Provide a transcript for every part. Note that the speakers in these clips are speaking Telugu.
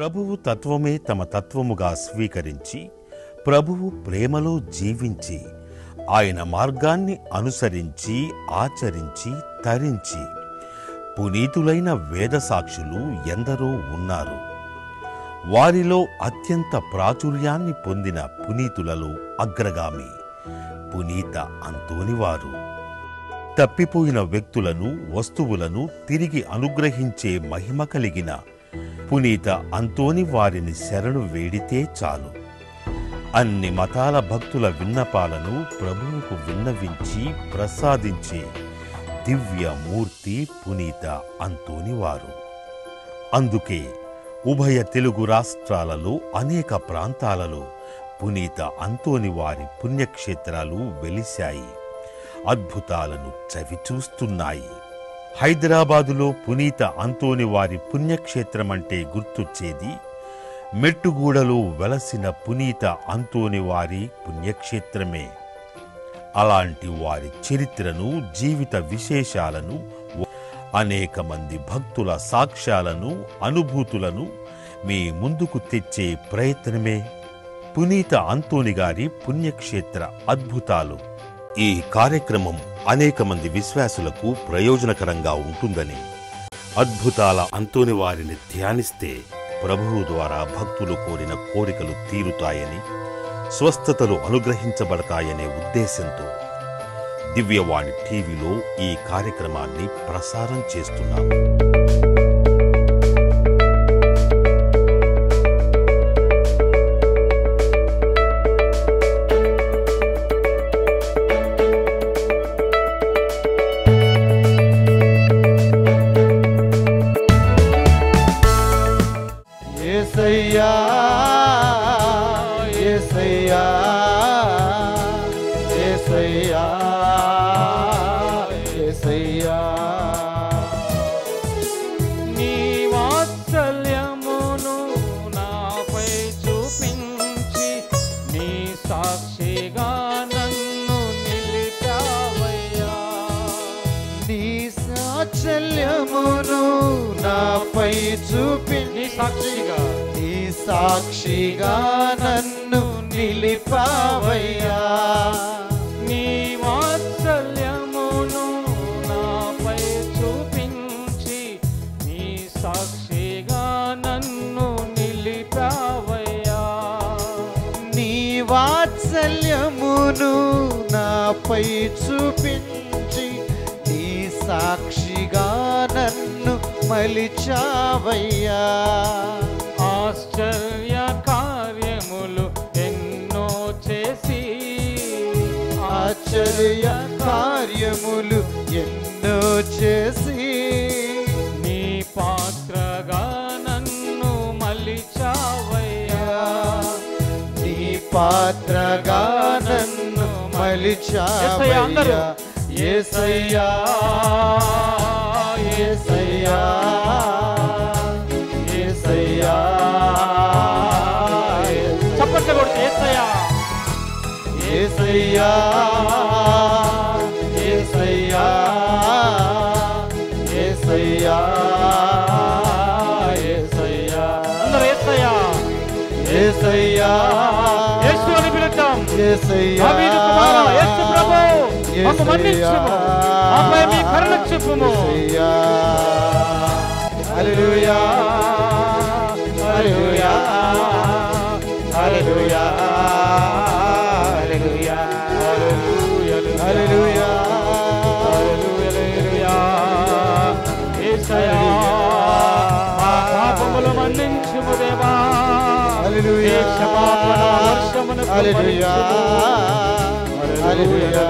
ప్రభువు తత్వమే తమ తత్వముగా స్వీకరించి ప్రభువు ప్రేమలో జీవించి ఆయన మార్గాన్ని అనుసరించి ఆచరించి తరించి పునీతులైన వేద సాక్షులు ఎందరో ఉన్నారు వారిలో అత్యంత ప్రాచుర్యాన్ని పొందిన పునీతులలో అగ్రగామి పునీత అంతోనివారు తప్పిపోయిన వ్యక్తులను వస్తువులను తిరిగి అనుగ్రహించే మహిమ కలిగిన పునీత అంతోని వారిని శరణు వేడితే చాలు అన్ని మతాల భక్తుల విన్నపాలను ప్రభువుకు విన్నవించి ప్రసాదించే దివ్య మూర్తి పునీత అంతోని వారు అందుకే ఉభయ తెలుగు రాష్ట్రాలలో అనేక ప్రాంతాలలో పునీత అంతోని వారి పుణ్యక్షేత్రాలు వెలిశాయి అద్భుతాలను చవిచూస్తున్నాయి హైదరాబాదులో పునీత అంతోని వారి పుణ్యక్షేత్రమంటే గుర్తొచ్చేది మెట్టుగూడలో వెలసిన పునీత అంతోని వారి పుణ్యక్షేత్రమే అలాంటి వారి చరిత్రను జీవిత విశేషాలను అనేక మంది భక్తుల సాక్ష్యాలను అనుభూతులను మీ ముందుకు తెచ్చే ప్రయత్నమే పునీత అంతోని గారి పుణ్యక్షేత్ర అద్భుతాలు ఈ కార్యక్రమం అనేక మంది విశ్వాసులకు ప్రయోజనకరంగా ఉంటుందని అద్భుతాల అంతోని వారిని ధ్యానిస్తే ప్రభువు ద్వారా భక్తులు కోరిన కోరికలు తీరుతాయని స్వస్థతలు అనుగ్రహించబడతాయనే ఉద్దేశంతో దివ్యవాణి టీవీలో ఈ కార్యక్రమాన్ని ప్రసారం చేస్తున్నాం ఏసయ్యా ఏసయ్యా ఏసయ్యా ఏసయ్యా నీ వాత్సల్యమును నాపై చూపించి నీ సాక్షిగా నన్ను నిలిపావయ్యా నీ సాచల్యమును నాపై చూపి నీ సాక్షిగా నీ సాక్షిగా నన్ను నిలిపావయ్యా నీ వాత్సల్యమును నాపై చూపించి నీ సాక్షిగా నన్ను నిలిపావయ్యా నీ వాత్సల్యమును నాపై చూపించి నీ సాక్షిగా నన్ను మలిచావయ్యా ఆశ్చర్య కార్యములు ఎన్నో చేసి ఆశ్చర్య కార్యములు ఎన్నో చేసి నీ పాత్రగా నన్ను మలిచావయ్యా నీ పాత్రగా నన్ను మలిచావయ్యా ఏసయ్యా ఏసయ్యా ఏసయ్యా చప్పట్లు కొడితే ఏసయ్యా ఏసయ్యా ఏసయ్యా ఏసయ్యా ఏసయ్యా అందరూ ఏసయ్యా ఏసయ్యా యేసు అని పిలుద్దాం ఏసయ్యా దావీదు కుమారా యేసు ప్రభు మమ్ము మన్నించుము మాపై మీ కరుణ చూపుము ఏసయ్యా హల్లెలూయా హల్లెలూయా హల్లెలూయా హల్లెలూయా హల్లెలూయా హల్లెలూయా యేసయ్యా మా పాపములు మన్నించుము దేవా హల్లెలూయా నీ క్షమాపణ వర్షమును హల్లెలూయా హల్లెలూయా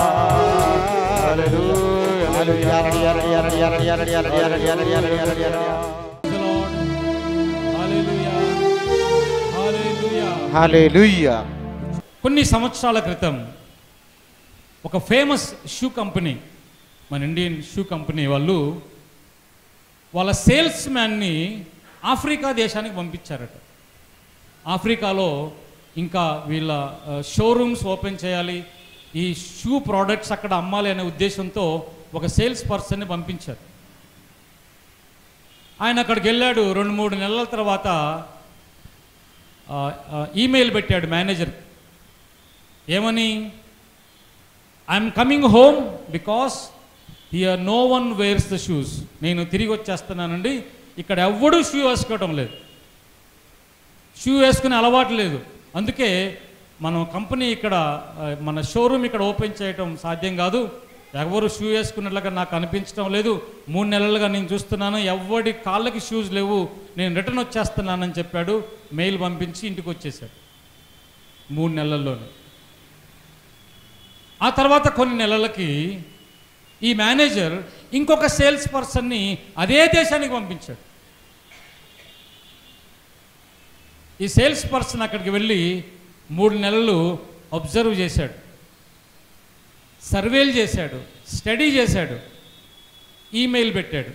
హల్లెలూయా కొన్ని సంవత్సరాల క్రితం ఒక ఫేమస్ షూ కంపెనీ మన ఇండియన్ షూ కంపెనీ వాళ్ళు వాళ్ళ సేల్స్ మ్యాన్ని ఆఫ్రికా దేశానికి పంపించారట ఆఫ్రికాలో ఇంకా వీళ్ళ షోరూమ్స్ ఓపెన్ చేయాలి ఈ షూ ప్రోడక్ట్స్ అక్కడ అమ్మాలి అనే ఉద్దేశంతో ఒక సేల్స్ పర్సన్ని పంపించారు ఆయన అక్కడికి వెళ్ళాడు రెండు మూడు నెలల తర్వాత ఆ, ఆ, ఈమెయిల్ పెట్టాడు మేనేజర్ ఏమని I'm coming home because here no one wears the shoes నేను తిరిగి వచ్చేస్తున్నానండి ఇక్కడ ఎవ్వడూ షూ వేసుకోవటం లేదు షూ వేసుకునే అలవాటు లేదు అందుకే మనం కంపెనీ ఇక్కడ ఆ, మన షోరూమ్ ఇక్కడ ఓపెన్ చేయటం సాధ్యం కాదు ఎవరు షూ వేసుకున్నట్లుగా నాకు అనిపించడం లేదు మూడు నెలలుగా నేను చూస్తున్నాను ఎవడి కాళ్ళకి షూస్ లేవు నేను రిటర్న్ వచ్చేస్తున్నానని చెప్పాడు మెయిల్ పంపించి ఇంటికి వచ్చేసాడు మూడు నెలల్లోనే ఆ తర్వాత కొన్ని నెలలకి ఈ మేనేజర్ ఇంకొక సేల్స్ పర్సన్ని అదే దేశానికి పంపించాడు ఈ సేల్స్ పర్సన్ అక్కడికి వెళ్ళి మూడు నెలలు అబ్జర్వ్ చేశాడు సర్వేలు చేశాడు స్టడీ చేశాడు ఈమెయిల్ పెట్టాడు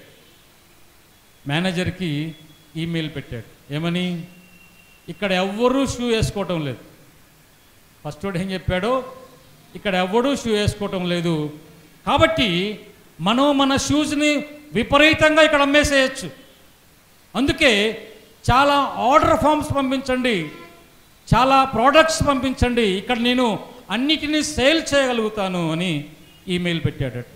మేనేజర్కి ఈమెయిల్ పెట్టాడు ఏమని ఇక్కడ ఎవ్వరూ షూ వేసుకోవటం లేదు ఫస్ట్ వాడు ఏం చెప్పాడో ఇక్కడ ఎవ్వడూ షూ వేసుకోవటం లేదు కాబట్టి మనం మన షూస్ని విపరీతంగా ఇక్కడ అమ్మేసేయచ్చు అందుకే చాలా ఆర్డర్ ఫామ్స్ పంపించండి చాలా ప్రోడక్ట్స్ పంపించండి ఇక్కడ నేను అన్నిటినీ సేల్ చేయగలుగుతాను అని ఈమెయిల్ పెట్టాడట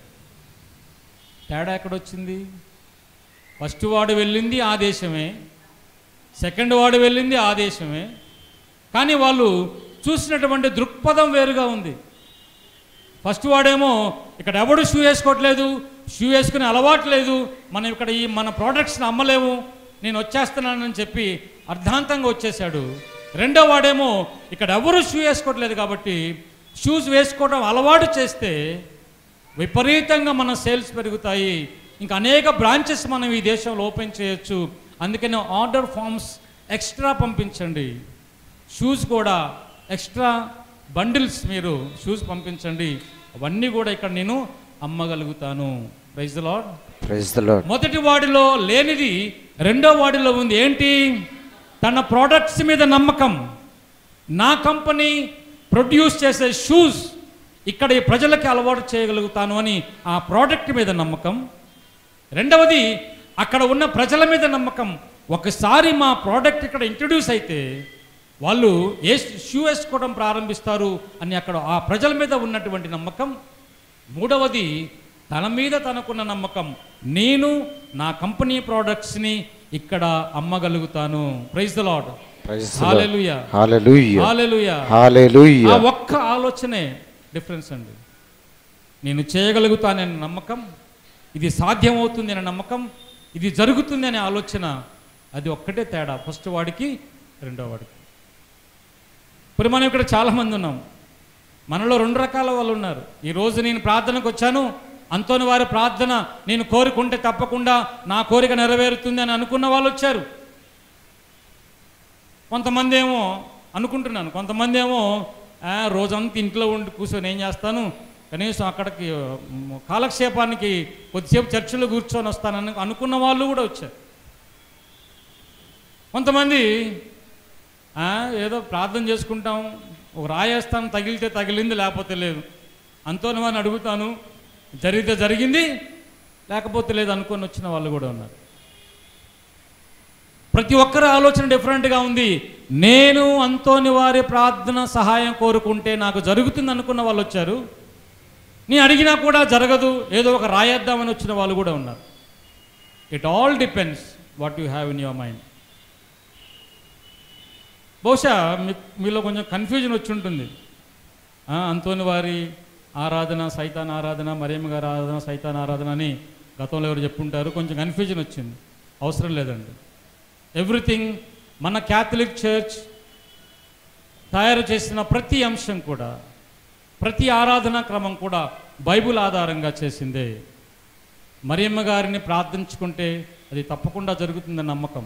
తేడా ఎక్కడొచ్చింది ఫస్ట్ వాడు వెళ్ళింది ఆ దేశమే సెకండ్ వాడు వెళ్ళింది ఆ దేశమే కానీ వాళ్ళు చూసినటువంటి దృక్పథం వేరుగా ఉంది ఫస్ట్ వాడేమో ఇక్కడ ఎవడు షూ వేసుకోవట్లేదు షూ వేసుకునే అలవాటు లేదు మనం ఇక్కడ ఈ మన ప్రోడక్ట్స్ని అమ్మలేము నేను వచ్చేస్తున్నానని చెప్పి అర్ధాంతంగా వచ్చేసాడు రెండో వాడేమో ఇక్కడ ఎవరు షూ వేసుకోవట్లేదు కాబట్టి షూస్ వేసుకోవడం అలవాటు చేస్తే విపరీతంగా మన సేల్స్ పెరుగుతాయి ఇంకా అనేక బ్రాంచెస్ మనం ఈ దేశంలో ఓపెన్ చేయొచ్చు అందుకని ఆర్డర్ ఫామ్స్ ఎక్స్ట్రా పంపించండి షూస్ కూడా ఎక్స్ట్రా బండిల్స్ మీరు షూస్ పంపించండి అవన్నీ కూడా ఇక్కడ నేను అమ్మగలుగుతాను praise the lord praise the lord మొదటి వాడిలో లేనిది రెండో వాడిలో ఉంది ఏంటి తన ప్రోడక్ట్స్ మీద నమ్మకం నా కంపెనీ ప్రొడ్యూస్ చేసే షూస్ ఇక్కడ ఈ ప్రజలకి అలవాటు చేయగలుగుతాను అని ఆ ప్రోడక్ట్ మీద నమ్మకం రెండవది అక్కడ ఉన్న ప్రజల మీద నమ్మకం ఒకసారి మా ప్రోడక్ట్ ఇక్కడ ఇంట్రడ్యూస్ అయితే వాళ్ళు ఏ షూ వేసుకోవడం ప్రారంభిస్తారు అని అక్కడ ఆ ప్రజల మీద ఉన్నటువంటి నమ్మకం మూడవది తన మీద తనకున్న నమ్మకం నేను నా కంపెనీ ప్రోడక్ట్స్ని ఇక్కడ అమ్మగలుగుతాను praise the lord praise the lord hallelujah hallelujah hallelujah ఆ హల్లెలూయా ఒక్క ఆలోచనే డిఫరెన్స్ అండి నేను చేయగలుగుతాననే నమ్మకం ఇది సాధ్యమవుతుంది అనే నమ్మకం ఇది జరుగుతుంది అనే ఆలోచన అది ఒక్కటే తేడా ఫస్ట్ వాడికి రెండో వాడికి ఇప్పుడు మనం ఇక్కడ చాలామంది ఉన్నాం మనలో రెండు రకాల వాళ్ళు ఉన్నారు ఈరోజు నేను ప్రార్థనకు వచ్చాను అంతోని వారి ప్రార్థన నేను కోరుకుంటే తప్పకుండా నా కోరిక నెరవేరుతుంది అని అనుకున్న వాళ్ళు వచ్చారు కొంతమంది ఏమో అనుకుంటున్నాను కొంతమంది ఏమో "ఆ, రోజంతా ఇంట్లో ఉండి కూర్చొని ఏం చేస్తాను కనీసం అక్కడికి మ్, కాలక్షేపానికి కొద్దిసేపు చర్చిలో కూర్చొని వస్తానని అనుకున్న వాళ్ళు కూడా వచ్చారు కొంతమంది "ఆ, ఏదో ప్రార్థన చేసుకుంటాం ఒక రాయేస్తాను తగిలితే తగిలింది లేకపోతే లేదు అంతోని వాడిని అడుగుతాను జరిగితే జరిగింది లేకపోతే లేదు అనుకొని వచ్చిన వాళ్ళు కూడా ఉన్నారు ప్రతి ఒక్కరి ఆలోచన డిఫరెంట్గా ఉంది నేను అంతోని వారి ప్రార్థన సహాయం కోరుకుంటే నాకు జరుగుతుంది అనుకున్న వాళ్ళు వచ్చారు నేను అడిగినా కూడా జరగదు ఏదో ఒక రాయేద్దామని వచ్చిన వాళ్ళు కూడా ఉన్నారు it all depends what you have in your mind బహుశా మీ మీలో కొంచెం కన్ఫ్యూజన్ వచ్చి ఉంటుంది ఆ, అంతోని వారి ఆరాధన సైతాన్ ఆరాధన మరియమ్మ గారి ఆరాధన సైతాన్ ఆరాధన అని గతంలో ఎవరు చెప్పుంటారు కొంచెం కన్ఫ్యూజన్ వచ్చింది అవసరం లేదండి ఎవ్రీథింగ్ మన క్యాథలిక్ చర్చ్ తయారు చేసిన ప్రతి అంశం కూడా ప్రతి ఆరాధనా క్రమం కూడా బైబుల్ ఆధారంగా చేసిందే మరియమ్మ గారిని ప్రార్థించుకుంటే అది తప్పకుండా జరుగుతుందన్న నమ్మకం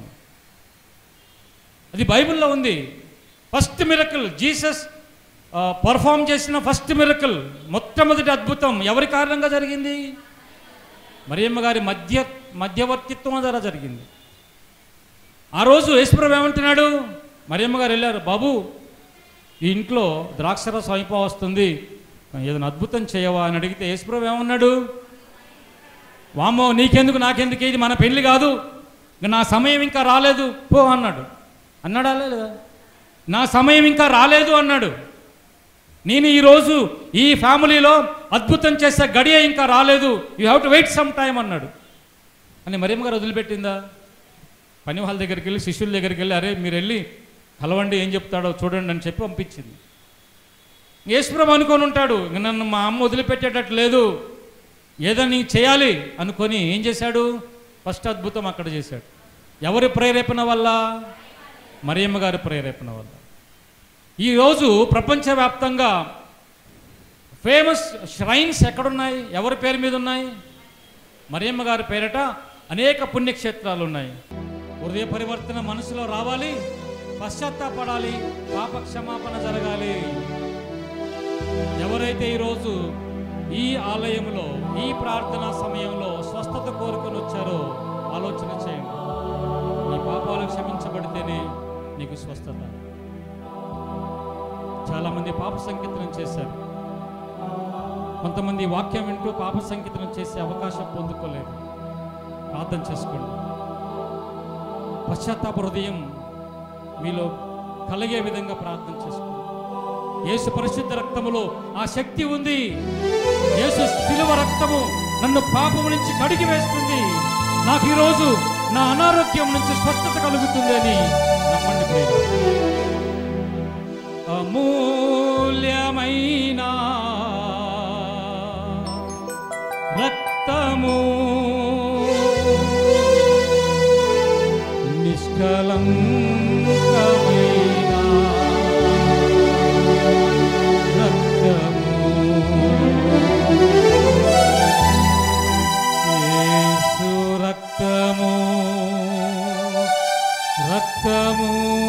అది బైబిల్లో ఉంది ఫస్ట్ మిరకల్ జీసస్ పర్ఫామ్ చేసిన ఫస్ట్ మిరకల్ మొట్టమొదటి అద్భుతం ఎవరి కారణంగా జరిగింది మరియమ్మ గారి మధ్య మధ్యవర్తిత్వం ద్వారా జరిగింది ఆ రోజు యేసుప్రభు ఏమంటున్నాడు మరియమ్మ గారు వెళ్ళారు బాబు ఈ ఇంట్లో ద్రాక్షరసం అయిపో వస్తుంది ఏదైనా అద్భుతం చేయవా అని అడిగితే యేసుప్రభు ఏమన్నాడు వామ్మో నీకెందుకు నాకెందుకు ఇది మన పెళ్లి కాదు "ఇంక నా సమయం ఇంకా రాలేదు పో అన్నాడు అన్నాడా లేదా నా సమయం ఇంకా రాలేదు అన్నాడు నేను ఈరోజు ఈ ఫ్యామిలీలో అద్భుతం చేసే గడియ ఇంకా రాలేదు you have to wait some time అన్నాడు అని మరియమ్మ గారు వదిలిపెట్టిందా పని వాళ్ళ దగ్గరికి వెళ్ళి శిష్యుల దగ్గరికి వెళ్ళి అరే మీరు వెళ్ళి కలవండి ఏం చెప్తాడో చూడండి అని చెప్పి పంపించింది యేసుప్రభు అనుకొని ఉంటాడు "ఇంక నన్ను మా అమ్మ వదిలిపెట్టేటట్టు లేదు ఏదో నీకు చేయాలి అనుకొని ఏం చేశాడు ఫస్ట్ అద్భుతం అక్కడ చేశాడు ఎవరి ప్రేరేపణ వల్ల మరియమ్మ గారి ప్రేరేపణ వల్ల ఈరోజు ప్రపంచవ్యాప్తంగా ఫేమస్ ష్రైన్స్ ఎక్కడున్నాయి ఎవరి పేరు మీద ఉన్నాయి మరియమ్మ గారి పేరిట అనేక పుణ్యక్షేత్రాలు ఉన్నాయి హృదయ పరివర్తన మనసులో రావాలి పశ్చాత్తాపడాలి పాప క్షమాపణ జరగాలి ఎవరైతే ఈరోజు ఈ ఆలయంలో ఈ ప్రార్థనా సమయంలో స్వస్థత కోరుకొని వచ్చారో ఆలోచన చేయండి నీ పాపాలు క్షమించబడితేనే నీకు స్వస్థత చాలామంది పాప సంకీర్తనం చేశారు కొంతమంది వాక్యం వింటూ పాప సంకీర్తనం చేసే అవకాశం పొందుకోలేదు ప్రార్థన చేసుకోండి పశ్చాత్తాప హృదయం మీలో కలిగే విధంగా ప్రార్థన చేసుకోండి యేసు పరిశుద్ధ రక్తములో ఆ శక్తి ఉంది యేసు శిలువ రక్తము నన్ను పాపము నుంచి కడిగి వేస్తుంది నాకు ఈరోజు నా అనారోగ్యం నుంచి స్వస్థత కలుగుతుంది అని నమ్మండి ప్రియులారా. అమూల్యమైన రక్తము నిష్కలంకమైన రక్తము యేసు రక్తము రక్తము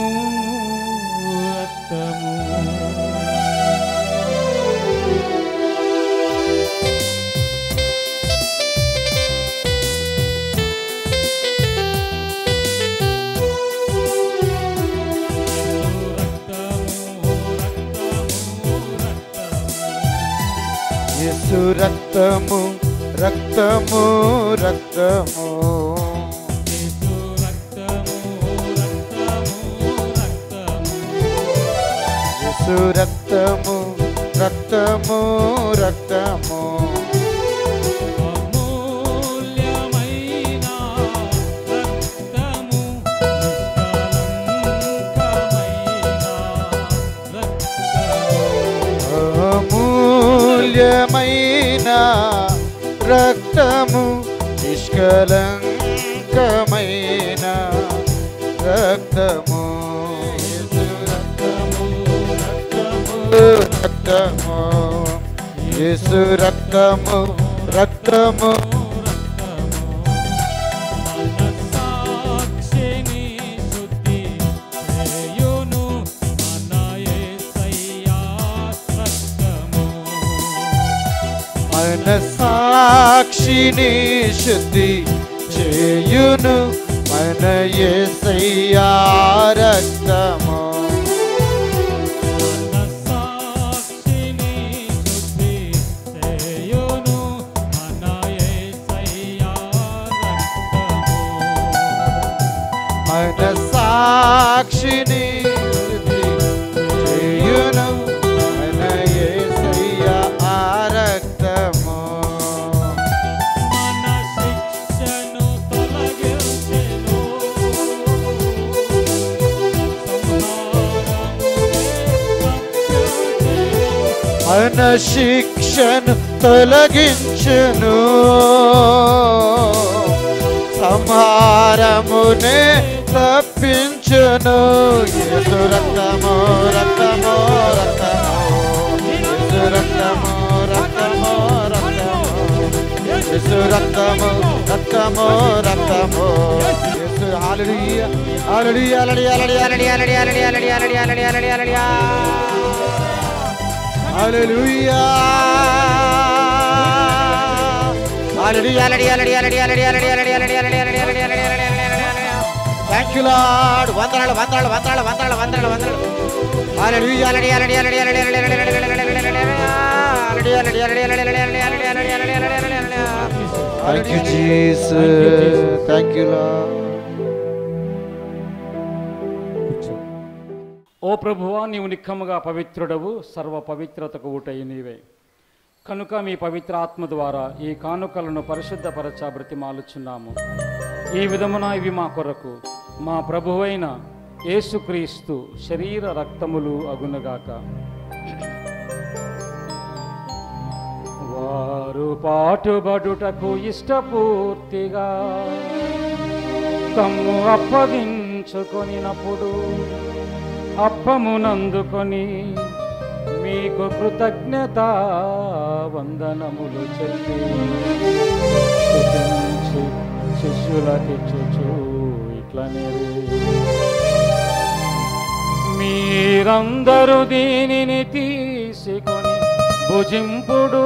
రక్తము యేసు రక్తము రక్తము రక్తము యేసు రక్తము రక్తము రక్తము అమూల్యమైన రక్తము నిష్కలంకమైన రక్తము యేసు రక్తము రక్తము యేసు రక్తము రక్తము మన సాక్షిని శుద్ధి చేయును మన యేసయ్యా రక్తము మన సాక్షిని శుద్ధి చేయును మన యేసయ్యా ఆ రక్తము మన శిక్షను తొలగించును సంహారమునే తప్పించును యేసు రక్తము రక్తము రక్తము యేసు రక్తము రక్తము రక్తము యేసు రక్తము రక్తము రక్తము యేసు hallelujah hallelujah hallelujah hallelujah hallelujah hallelujah hallelujah hallelujah hallelujah hallelujah hallelujah hallelujah hallelujah hallelujah hallelujah hallelujah hallelujah thank you lord వందనాలు వందనాలు వందనాలు వందనాలు వందనాలు వందనాలు హల్లెలూయా hallelujah hallelujah hallelujah hallelujah Thank you, Jesus. Thank you, Lord. ఓ ప్రభువా నీవు నిక్కముగా పవిత్రుడవు సర్వ పవిత్రతకు ఊటయి నీవే కనుక మీ పవిత్ర ఆత్మ ద్వారా ఈ కానుకలను పరిశుద్ధపరచ బ్రతిమాలుచున్నాము ఈ విధమున ఇవి మా కొరకు మా ప్రభువైన యేసుక్రీస్తు శరీర రక్తములు అగునగాక వారు పాటుబడుటకు ఇష్టపూర్తిగా తమ్ము అప్పగించుకొనినప్పుడు అప్పమునందుకొని మీకు కృతజ్ఞత వందనములు చెప్పి స్తుతించి శిష్యులకిచ్చుచు ఇట్లనే మీరందరూ దీనిని తీసుకొని భుజింపుడు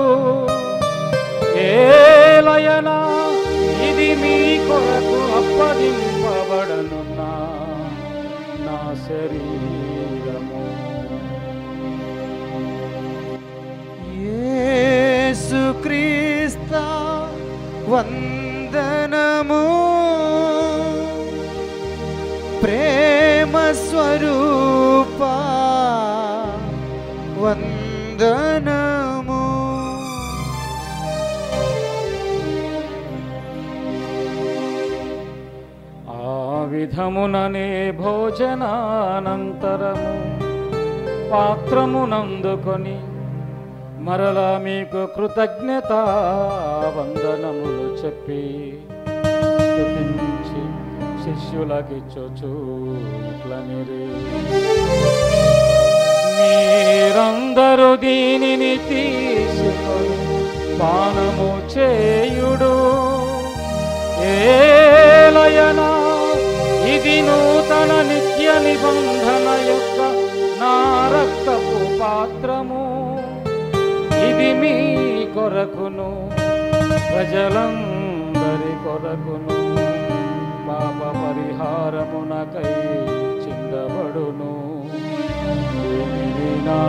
ఏలయనా ఇది మీ కొరకు అప్పగింపబడనున్న నా శరీరము యేసుక్రీస్త వందనము ప్రేమ స్వరూప వందనము ఆ విధముననే భోజనానంతరము పాత్రమునందుకొని మరల మీకు కృతజ్ఞత వందనములు చెప్పి స్తుతించి శిష్యులకిచ్చొచ్చు ఇట్లనిరి మీరందరూ దీనిని తీసుకొని పానము చేయుడు ఏలయనా ఇది నూతన నిత్య నిబంధన యొక్క నా రక్తపు పాత్రము ఇది మీ కొరకును ప్రజలందరి కొరకును పాప పరిహారమునకై చిందబడును దీనిని నా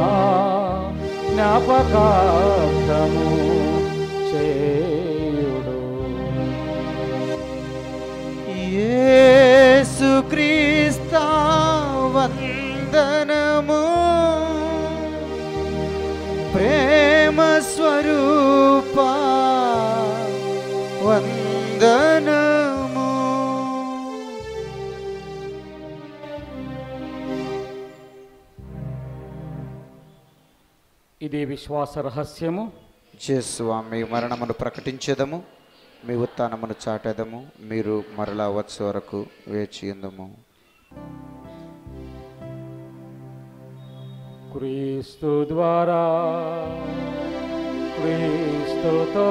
జ్ఞాపకార్థము చేయుడు యేసుక్రీస్త వందనము ప్రేమ స్వరూప వందనము ఇది విశ్వాస రహస్యము జేసువా మీ మరణమును ప్రకటించేదము మీ ఉత్థానమును చాటెదము మీరు మరలా వచ్చే వరకు వేచి ఉందము క్రీస్తు ద్వారా క్రీస్తుతో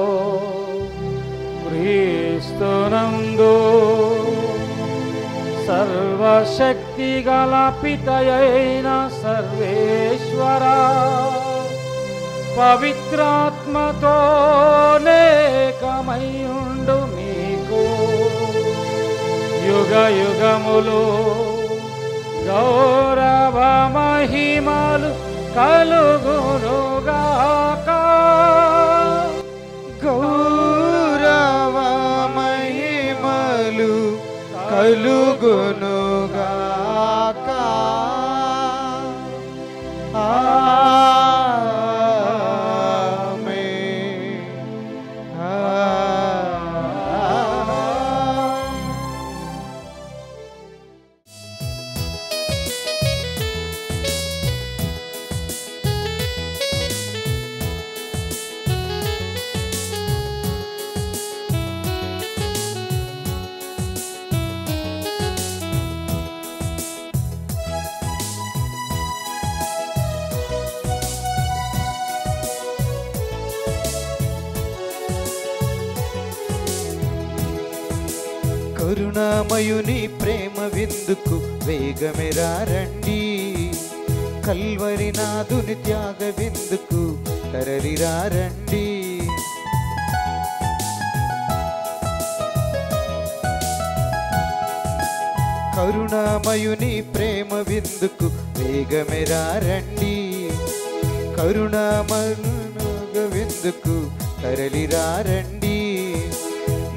క్రీస్తునందు సర్వశక్తి గల పితయైన సర్వేశ్వర పవిత్రాత్మతో నేకమయుండు మీకు యుగ యుగములు గౌరవ మహిమలు కలుగునుగాక గౌరవ మహిమలు కలుగునుగాక ఆమేన్. ఆమేన్. కరుణామయుని ప్రేమ విందుకు వేగమెరా రండి కల్వరి నాదుని త్యాగ విందుకు తరలిరా రండి కరుణామయుని ప్రేమ విందుకు వేగమెరా రండి కరుణామనుగ విందుకు తరలిరా రండి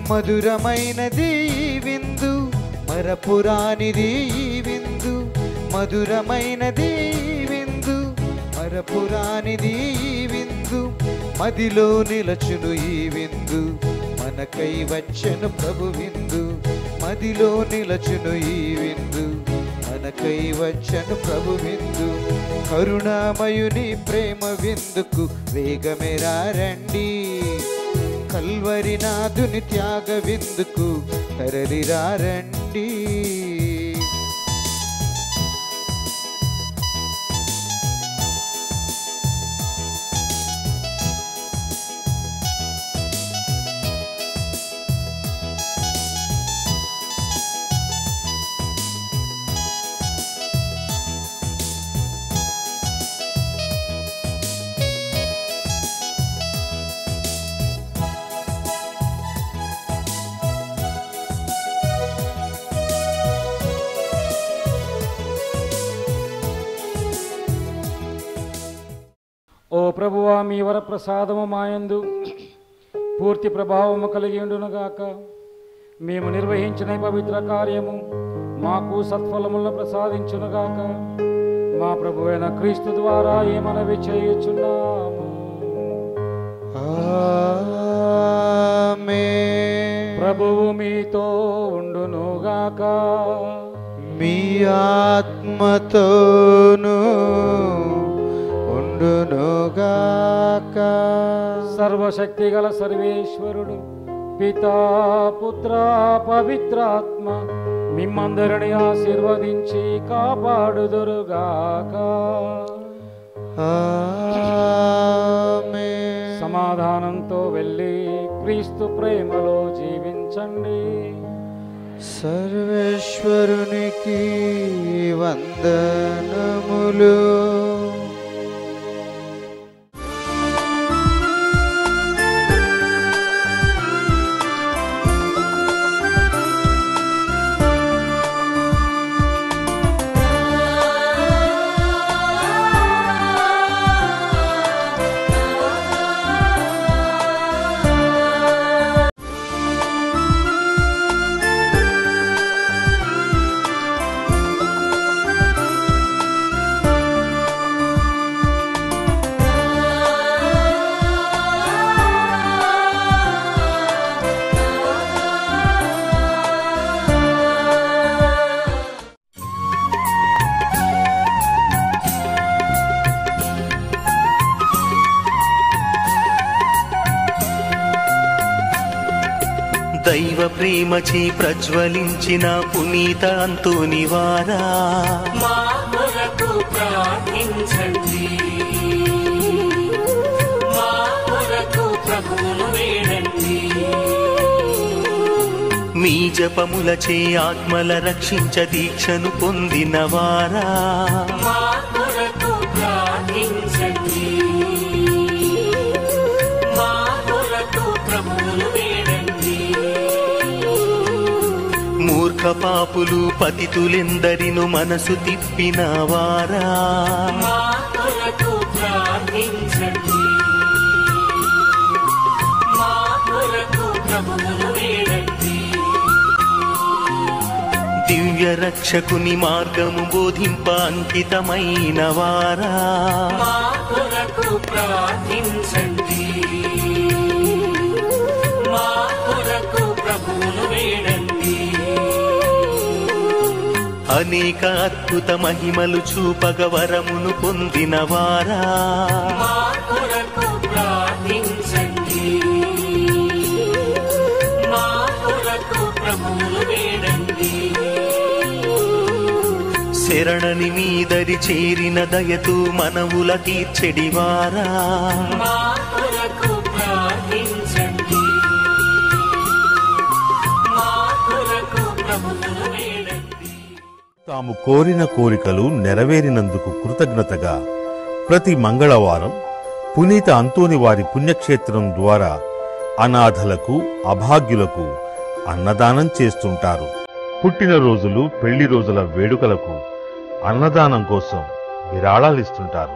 మధురమైనది ఈ విందు మరపురానిది ఈ విందు మధురమైనది ఈ విందు మరపురానిది ఈ విందు మదిలో నిలచును ఈ విందు మనకై వచ్చెను ప్రభు విందు మదిలో నిలచును ఈ విందు మనకై వచ్చెను ప్రభు విందు కరుణామయుని ప్రేమ విందుకు వేగమెరా రండి కల్వరి నాదుని త్యాగ విందుకు తరలిరా రండి ఓ ప్రభువా మీ వరప్రసాదము మాయందు పూర్తి ప్రభావము కలిగి ఉండునుగాక మేము నిర్వహించిన ఈ పవిత్ర కార్యము మాకు సత్ఫలములను ప్రసాదించునుగాక మా ప్రభువైన క్రీస్తు ద్వారా ఈ మనవి చేయుచున్నాము ఆమేన్. ప్రభువు మీతో ఉండునుగాక మీ ఆత్మతోను ఉండునుగాక సర్వశక్తి గల సర్వేశ్వరుడు పితా పుత్ర పవిత్రాత్మ మిమ్మందరిని ఆశీర్వదించి కాపాడుదురుగాక ఆమేన్. సమాధానంతో వెళ్ళి క్రీస్తు ప్రేమలో జీవించండి సర్వేశ్వరునికి వందనములు దైవ ప్రేమచి ప్రజ్వలించిన పునీత అంతుని వారా మా కొరకు ప్రార్థించండి మా కొరకు ప్రభువును వేడండి మీ జపములచే ఆత్మల రక్షించ దీక్షను పొందిన వారా మా కొరకు ప్రార్థించండి మా కొరకు ప్రభువును వేడండి మూర్ఖ పాపులు పతితులెందరిను మనసు తిప్పిన వారా మా కొరకు ప్రార్థించండి మా కొరకు ప్రభువును వేడండి దివ్య రక్షకుని మార్గము బోధింప అంకితమైన వారా మా కొరకు ప్రార్థించండి మా కొరకు ప్రభువును వేడండి అనేక అద్భుత మహిమలు చూపగ వరమును పొందిన వారా మా కొరకు ప్రార్థించండి మా కొరకు ప్రభువును వేడండి శరణని మీదరి చేరిన దయతు మనవుల తీర్చెడివారా మా కొరకు ప్రార్థించండి మా కొరకు ప్రభువును వేడండి తాము కోరిన కోరికలు నెరవేరినందుకు కృతజ్ఞతగా ప్రతి మంగళవారం పునీత అంతోని వారి పుణ్యక్షేత్రం ద్వారా అనాథలకు అభాగ్యులకు అన్నదానం చేస్తుంటారు పుట్టినరోజులు పెళ్లి రోజుల వేడుకలకు అన్నదానం కోసం విరాళాలిస్తుంటారు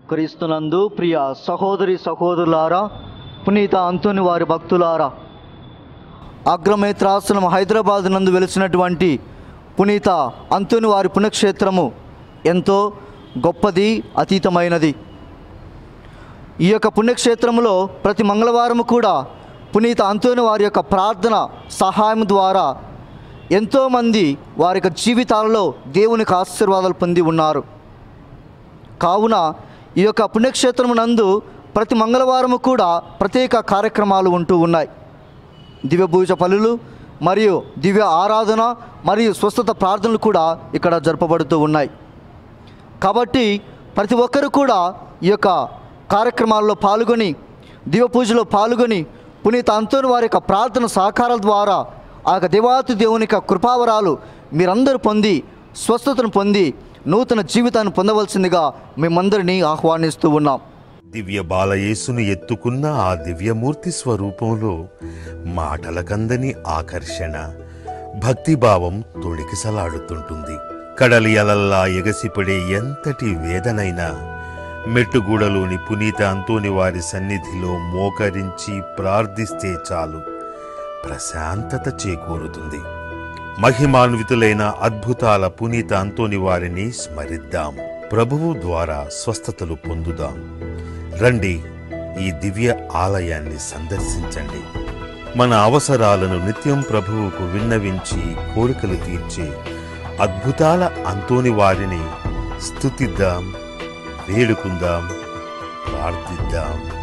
క్రీస్తునందు ప్రియ సహోదరి సహోదరులారా పునీత అంతుని వారి భక్తులారా అగ్రమేత్రాసనం హైదరాబాద్ నందు వెలిసినటువంటి పునీత అంతుని వారి పుణ్యక్షేత్రము ఎంతో గొప్పది అతీతమైనది ఈ యొక్క పుణ్యక్షేత్రములో ప్రతి మంగళవారం కూడా పునీత అంతోని వారి యొక్క ప్రార్థన సహాయం ద్వారా ఎంతోమంది వారి యొక్క జీవితాలలో దేవునికి ఆశీర్వాదాలు పొంది ఉన్నారు కావున ఈ యొక్క పుణ్యక్షేత్రము నందు ప్రతి మంగళవారము కూడా ప్రత్యేక కార్యక్రమాలు ఉంటూ ఉన్నాయి దివ్య పూజ పనులు మరియు దివ్య ఆరాధన మరియు స్వస్థత ప్రార్థనలు కూడా ఇక్కడ జరపబడుతూ ఉన్నాయి కాబట్టి ప్రతి ఒక్కరు కూడా ఈ యొక్క కార్యక్రమాల్లో పాల్గొని దివ్య పూజలో పాల్గొని పునీత అంతోని వారి యొక్క ప్రార్థన సహకారాల ద్వారా ఆ యొక్క దేవాతి దేవుని యొక్క కృపావరాలు మీరందరూ పొంది స్వస్థతను పొంది నూతన జీవితాన్ని పొందవలసిందిగా మేమందరినీ ఆహ్వానిస్తూ ఉన్నాం దివ్య బాలయేసును ఎత్తుకున్న ఆ దివ్యమూర్తి స్వరూపంలో మాటలకందని ఆకర్షణ భక్తిభావం తొణికిసలాడుతుంటుంది కడలి అలల్లా ఎగసిపడే ఎంతటి వేదనైనా మెట్టుగూడలోని పునీత అంతోని వారి సన్నిధిలో మోకరించి ప్రార్థిస్తే చాలు ప్రశాంతత చేకూరుతుంది మహిమాన్వితులైన అద్భుతాల పునీత అంతోని వారిని స్మరిద్దాం ప్రభువు ద్వారా స్వస్థతలు పొందుదాం రండి ఈ దివ్య ఆలయాన్ని సందర్శించండి మన అవసరాలను నిత్యం ప్రభువుకు విన్నవించి కోరికలు తీర్చే అద్భుతాల అంతోని వారిని స్తుతిద్దాం వేడుకుందాం ప్రార్థిద్దాం